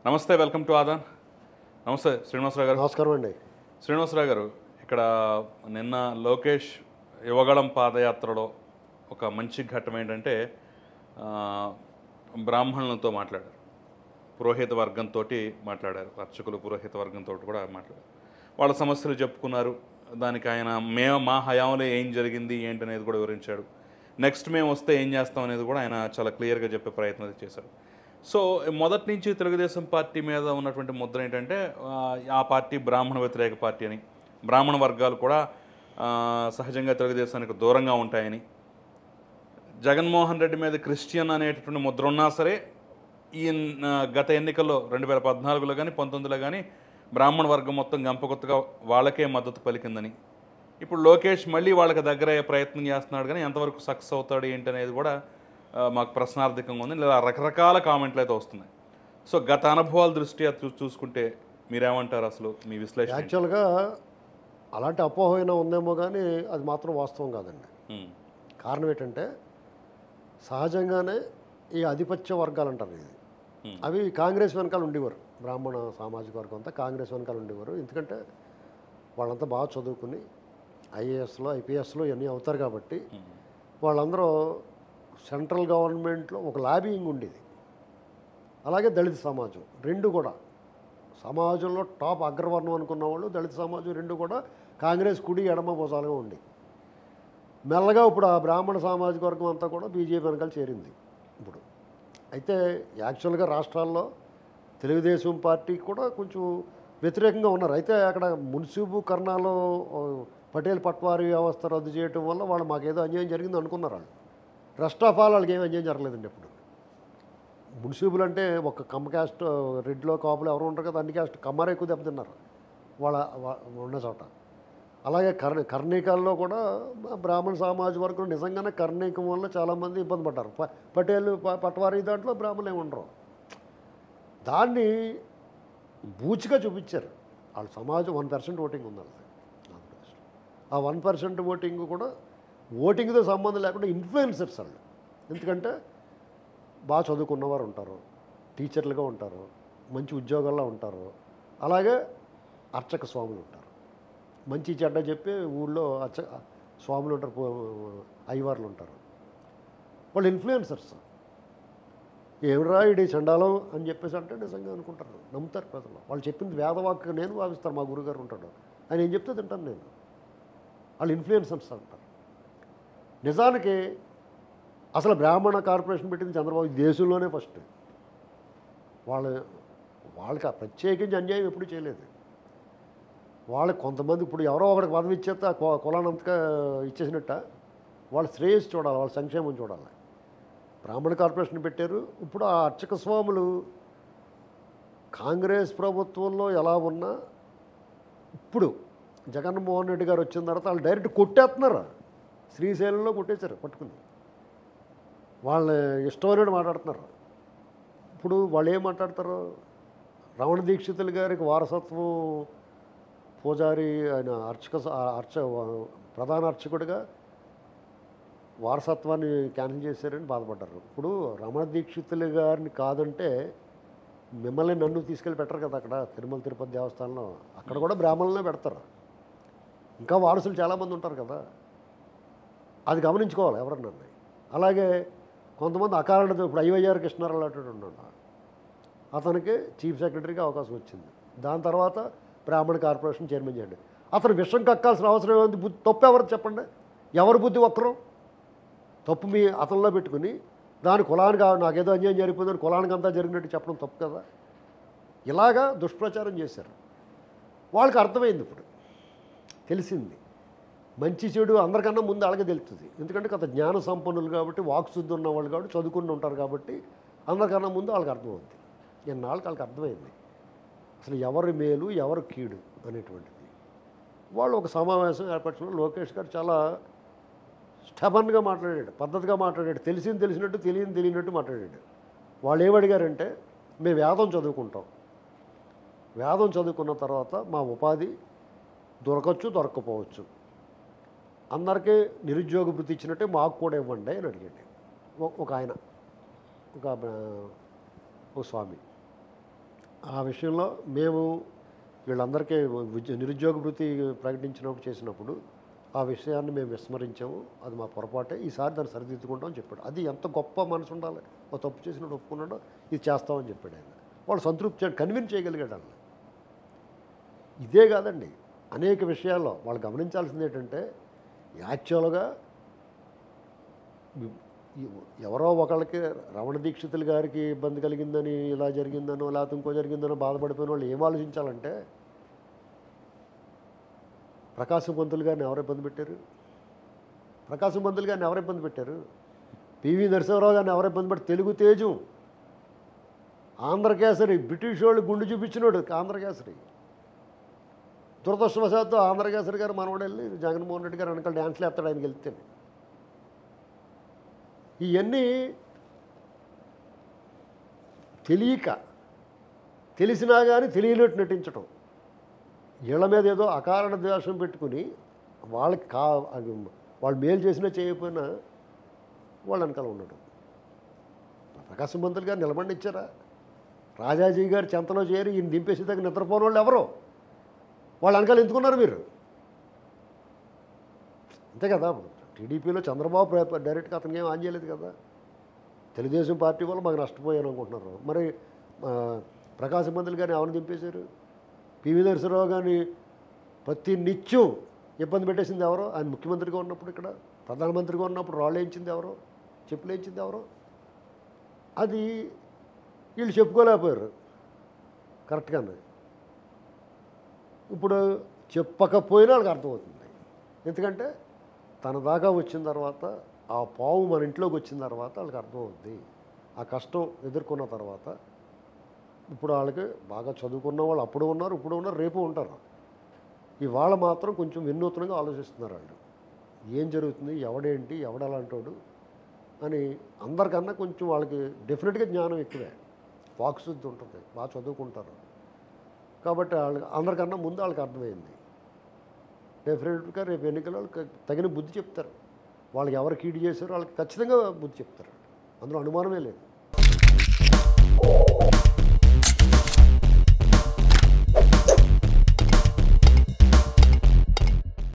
నమస్తే welcome to ఆదాన్ నమస్తే శ్రీనివాసరావు గారు నమస్కారం అండి శ్రీనివాసరావు గారు ఇక్కడ నిన్న లోకేష్ యువగళం పాదయాత్రలో ఒక మంచి ఘట్టం ఏంటంటే ఆ, బ్రాహ్మణులతో మాట్లాడారు పురోహిత వర్గంతో మాట్లాడారు అర్చకులు పురోహిత వర్గంతో కూడా మాట్లాడారు వాళ్ళ సమస్యలు చెప్పుకున్నారు దానికి ఆయన మేము మా హయాంలో ఏం జరిగింది ఏంటి అనేది కూడా వివరించాడు నెక్స్ట్ మేము వస్తే ఏం చేస్తాం అనేది కూడా ఆయన చాలా క్లియర్గా చెప్పే ప్రయత్నం అయితే చేశారు సో మొదటి నుంచి తెలుగుదేశం పార్టీ మీద ఉన్నటువంటి ముద్ర ఏంటంటే ఆ, ఆ పార్టీ బ్రాహ్మణ వ్యతిరేక పార్టీ అని బ్రాహ్మణ వర్గాలు కూడా ఆ, సహజంగా తెలుగుదేశానికి దూరంగా ఉంటాయని జగన్మోహన్ రెడ్డి మీద క్రిస్టియన్ అనేటటువంటి ముద్ర ఉన్నా సరే ఈ ఆ, గత ఎన్నికల్లో రెండు వేల పద్నాలుగులో కానీ పంతొమ్మిదిలో కానీ బ్రాహ్మణ వర్గం మొత్తం గంపకొత్తగా వాళ్ళకే మద్దతు పలికిందని ఇప్పుడు లోకేష్ మళ్ళీ వాళ్ళకి దగ్గర అయ్యే ప్రయత్నం చేస్తున్నాడు కానీ ఎంతవరకు సక్సెస్ అవుతాడు ఏంటి అనేది కూడా ఆ, మాకు ప్రశ్నార్థకంగా ఉంది లేదా రకరకాల కామెంట్లు అయితే వస్తున్నాయి సో గత అనుభవాల దృష్ట్యా చూ చూసుకుంటే మీరేమంటారు అసలు మీ విశ్లేషణ ఏంటి? యాక్చువల్గా అలాంటి అపోహ అయినా ఉందేమో కానీ అది మాత్రం వాస్తవం కాదండి ఉమ్, కారణం ఏంటంటే సహజంగానే ఈ ఆధిపత్య వర్గాలు అంటారు ఇది Hmm. అవి కాంగ్రెస్ వెనకాల ఉండేవారు బ్రాహ్మణ సామాజిక వర్గం అంతా కాంగ్రెస్ వెనకాల ఉండేవారు ఎందుకంటే వాళ్ళంతా బాగా చదువుకుని ఐఏఎస్లో ఐపీఎస్లో ఇవన్నీ అవుతారు కాబట్టి ఉమ్, వాళ్ళందరూ సెంట్రల్ గవర్నమెంట్లో ఒక లాబింగ్ ఉండేది అలాగే దళిత సమాజం రెండు కూడా సమాజంలో టాప్ అగ్రవర్ణం అనుకున్న వాళ్ళు దళిత సమాజం రెండు కూడా కాంగ్రెస్ కుడి ఎడమ భుజాలుగా ఉంది మెల్లగా ఇప్పుడు ఆ బ్రాహ్మణ సామాజిక వర్గం అంతా కూడా బీజేపీ వెనకాల చేరింది ఇప్పుడు అయితే యాక్చువల్గా రాష్ట్రాల్లో తెలుగుదేశం పార్టీ కూడా కొంచెం వ్యతిరేకంగా ఉన్నారు అయితే అక్కడ మున్సిపు కర్ణాలో ఓ, పటేల్ పట్వారీ వ్యవస్థ రద్దు చేయటం వల్ల వాళ్ళు మాకేదో అన్యాయం జరిగింది అనుకున్నారు వాళ్ళు రెస్ట్ ఆఫ్ ఆల్ వాళ్ళకి ఏం అన్యాయం జరగలేదండి ఇప్పుడు మున్సిపల్ అంటే ఒక కమ్మ క్యాస్ట్ రెడ్లో కాపులు ఎవరు ఉంటారు కదా అన్ని క్యాస్ట్ కమ్మరే ఎక్కువ దెబ్బతిన్నారు వాళ్ళ వా- ఉన్న చోట అలాగే కర్ణ కర్ణికాల్లో కూడా బ్రాహ్మణ సమాజ వర్గం నిజంగానే కర్ణికం వల్ల చాలామంది ఇబ్బంది పడ్డారు ప- పటేలు ప- పట్వారీ దాంట్లో బ్రాహ్మణులు ఏమి ఉండరు దాన్ని బూచిగా చూపించారు వాళ్ళ సమాజం వన్ పర్సెంట్ ఓటింగ్ ఉంది వాళ్ళది ఆంధ్రప్రదేశ్లో ఆ వన్ పర్సెంట్ ఓటింగ్ కూడా ఓటింగ్తో సంబంధం లేకుండా ఇన్ఫ్లుయెన్సర్స్ వాళ్ళు ఎందుకంటే బాగా చదువుకున్నవారు ఉంటారు టీచర్లుగా ఉంటారు మంచి ఉద్యోగాల్లో ఉంటారు అలాగే అర్చక స్వాములు ఉంటారు మంచి చెడ్డ చెప్పి ఊళ్ళో అర్చ స్వాములు ఉంటారు పో- అయ్యవార్లు ఉంటారు వాళ్ళు ఇన్ఫ్లుయెన్సర్స్ ఏమిరా ఇది చండాలం అని చెప్పేసి అంటే నిజంగా అనుకుంటారు నమ్ముతారు ప్రజలు వాళ్ళు చెప్పింది వేదవాక్యం నేను భావిస్తాను మా గురుగారు ఉంటాడు ఆయన ఏం చెప్తే తింటాను నేను వాళ్ళు ఇన్ఫ్లుయెన్సర్స్ అంటారు నిజానికి అసలు బ్రాహ్మణ కార్పొరేషన్ పెట్టింది చంద్రబాబు ఈ దేశంలోనే ఫస్ట్ వాళ్ళు వాళ్ళకి ఆ ప్రత్యేకించి అన్యాయం ఎప్పుడు చేయలేదు వాళ్ళకి కొంతమంది ఇప్పుడు ఎవరో ఒకరికి పదవి ఇచ్చేస్తే ఆ కు- కులానంతగా ఇచ్చేసినట్ట వాళ్ళ శ్రేయస్సు చూడాలి వాళ్ళ సంక్షేమం చూడాలి బ్రాహ్మణ కార్పొరేషన్ పెట్టారు ఇప్పుడు ఆ అర్చక స్వాములు కాంగ్రెస్ ప్రభుత్వంలో ఎలా ఉన్నా ఇప్పుడు జగన్మోహన్ రెడ్డి గారు వచ్చిన తర్వాత వాళ్ళు డైరెక్ట్ కొట్టేస్తున్నారు శ్రీశైలంలో కొట్టేశారు పట్టుకుని వాళ్ళ ఇష్టమైనట్టు మాట్లాడుతున్నారు ఇప్పుడు వాళ్ళు ఏం మాట్లాడతారు రమణ దీక్షితులు గారికి వారసత్వం పూజారి ఆయన అర్చక స- అర్చ ప్రధాన అర్చకుడిగా వారసత్వాన్ని క్యాన్సిల్ చేశారని బాధపడ్డారు ఇప్పుడు రమణ దీక్షితులు గారిని కాదంటే మిమ్మల్ని నన్ను తీసుకెళ్ళి పెట్టరు కదా అక్కడ తిరుమల తిరుపతి దేవస్థానంలో అక్కడ కూడా బ్రాహ్మణులనే పెడతారు ఇంకా వారసులు చాలామంది ఉంటారు కదా అది గమనించుకోవాలి ఎవరన్నా అలాగే కొంతమంది అకారణతో ఇప్పుడు ఐవైఆర్ కృష్ణారావు లాంటి ఉన్నాడు అతనికి చీఫ్ సెక్రటరీగా అవకాశం వచ్చింది దాని తర్వాత బ్రాహ్మణ కార్పొరేషన్ చైర్మన్ చేయండి అతను విషం కక్కాల్సిన అవసరం ఏముంది బుద్ధి తప్పు ఎవరు చెప్పండి ఎవరి బుద్ధి ఒక్కరు తప్పు మీ అతనిలో పెట్టుకుని దాని కులానికి ఆ- నాకేదో అన్యాయం జరిగిపోయిందని కులానికి అంతా జరిగినట్టు చెప్పడం తప్పు కదా ఇలాగా దుష్ప్రచారం చేశారు వాళ్ళకి అర్థమైంది ఇప్పుడు తెలిసింది మంచి చెడు అందరికన్నా ముందు అలాగే తెలుస్తుంది ఎందుకంటే కొంత జ్ఞాన సంపన్నులు కాబట్టి వాక్శుద్ధి ఉన్న వాళ్ళు కాబట్టి చదువుకుని ఉంటారు కాబట్టి అందరికన్నా ముందు వాళ్ళకి అర్థమవుతుంది ఎన్నాళ్ళకి వాళ్ళకి అర్థమైంది అసలు ఎవరి మేలు ఎవరు కీడు అనేటువంటిది వాళ్ళు ఒక సమావేశం ఏర్పరచడం లోకేష్ గారు చాలా స్టబన్గా మాట్లాడాడు పద్ధతిగా మాట్లాడాడు తెలిసింది తెలిసినట్టు తెలియని తెలియనట్టు మాట్లాడాడు వాళ్ళు ఏమడిగారంటే మేము వేదం చదువుకుంటాం వేదం చదువుకున్న తర్వాత మా ఉపాధి దొరకచ్చు దొరక్కపోవచ్చు అందరికీ నిరుద్యోగ వృత్తి ఇచ్చినట్టే మాకు కూడా ఇవ్వండి అని అడిగాడు ఒక- ఒక ఆయన ఒక ఆ, ఒక స్వామి ఆ విషయంలో మేము వీళ్ళందరికీ ఉద్య- నిరుద్యోగ వృత్తి ప్రకటించినప్పుడు చేసినప్పుడు ఆ విషయాన్ని మేము విస్మరించాము అది మా పొరపాటే ఈసారి దాన్ని సరిదిద్దుకుంటామని చెప్పాడు అది ఎంత గొప్ప మనసు ఉండాలి ఒక తప్పు చేసినట్టు ఒప్పుకున్నాడో ఇది చేస్తామని చెప్పాడు ఆయన వాళ్ళు సంతృప్తి కన్విన్స్ చేయగలిగాడు ఆయన ఇదే కాదండి అనేక విషయాల్లో వాళ్ళు గమనించాల్సింది ఏంటంటే యాక్చువల్గా ఎవరో ఒకళ్ళకి రమణ దీక్షితులు గారికి ఇబ్బంది కలిగిందని ఇలా జరిగిందనో లేకపోతే ఇంకో జరిగిందనో బాధపడిపోయిన వాళ్ళు ఏం ఆలోచించాలంటే ప్రకాశం పంతులు గారిని ఎవరు ఇబ్బంది పెట్టారు ప్రకాశం పంతులు గారిని ఎవరు ఇబ్బంది పెట్టారు పివి నరసింహరావు గారిని ఎవరు ఇబ్బంది పెట్టి తెలుగు తేజం ఆంధ్రకేసరి బ్రిటిష్ వాళ్ళు గుండు చూపించినాడు ఆంధ్రకేసరి దురదృష్టవశాత్తు ఆంధ్రకేసరి గారు మనవాడు వెళ్ళి జగన్మోహన్ రెడ్డి గారు వెనకాల డ్యాన్స్లు వేస్తాడు ఆయనకి వెళ్తే ఇవన్నీ తెలియక తెలిసినా కానీ తెలియనట్టు నటించటం వీళ్ళ మీద ఏదో అకారణ ద్వేషం పెట్టుకుని వాళ్ళకి కా అది వాళ్ళు మేలు చేసినా చేయకపోయినా వాళ్ళ వెనకాల ఉండడం ప్రకాశం మంత్రులు గారు నిలబడి ఇచ్చారా రాజాజీ గారు చెంతలో చేరి ఈయన దింపేసి దగ్గర నిద్రపోని వాళ్ళు ఎవరో వాళ్ళ వెనకాల ఎందుకున్నారు మీరు అంతే కదా టీడీపీలో చంద్రబాబు ప్ర- డైరెక్ట్గా అతనికి ఏం ఆన్ చేయలేదు కదా తెలుగుదేశం పార్టీ వల్ల మాకు నష్టపోయాను అనుకుంటున్నారు మరి ఆ, ప్రకాశం మంత్రులు గారిని ఎవరిని దింపేశారు పివి నరసింహరావు గారిని ప్రతి నిత్యం ఇబ్బంది పెట్టేసింది ఎవరో ఆయన ముఖ్యమంత్రిగా ఉన్నప్పుడు ఇక్కడ ప్రధానమంత్రిగా ఉన్నప్పుడు రాళ్ళు వేయించింది ఎవరో చెప్పులు వేయించింది ఎవరో అది వీళ్ళు చెప్పుకోలేకపోయారు కరెక్ట్గానే ఇప్పుడు చెప్పకపోయినా వాళ్ళకి అర్థమవుతుంది ఎందుకంటే తన దాకా వచ్చిన తర్వాత ఆ పావు మన ఇంట్లోకి వచ్చిన తర్వాత వాళ్ళకి అర్థమవుద్ది ఆ కష్టం ఎదుర్కొన్న తర్వాత ఇప్పుడు వాళ్ళకి బాగా చదువుకున్న వాళ్ళు అప్పుడు ఉన్నారు ఇప్పుడు ఉన్నారు రేపు ఉంటారు ఇవాళ మాత్రం కొంచెం వినూత్నంగా ఆలోచిస్తున్నారు వాళ్ళు ఏం జరుగుతుంది ఎవడేంటి ఎవడలాంటోడు అని అందరికన్నా కొంచెం వాళ్ళకి డెఫినెట్గా జ్ఞానం ఎక్కువే వాక్శుద్ధి ఉంటుంది బాగా చదువుకుంటారు కాబట్టి వాళ్ళకి అందరికన్నా ముందు వాళ్ళకి అర్థమైంది డెఫినెట్గా రేపు ఎన్నికల్లో వాళ్ళకి తగిన బుద్ధి చెప్తారు వాళ్ళకి ఎవరు కీడు చేశారో వాళ్ళకి ఖచ్చితంగా బుద్ధి చెప్తారు అందులో అనుమానమే లేదు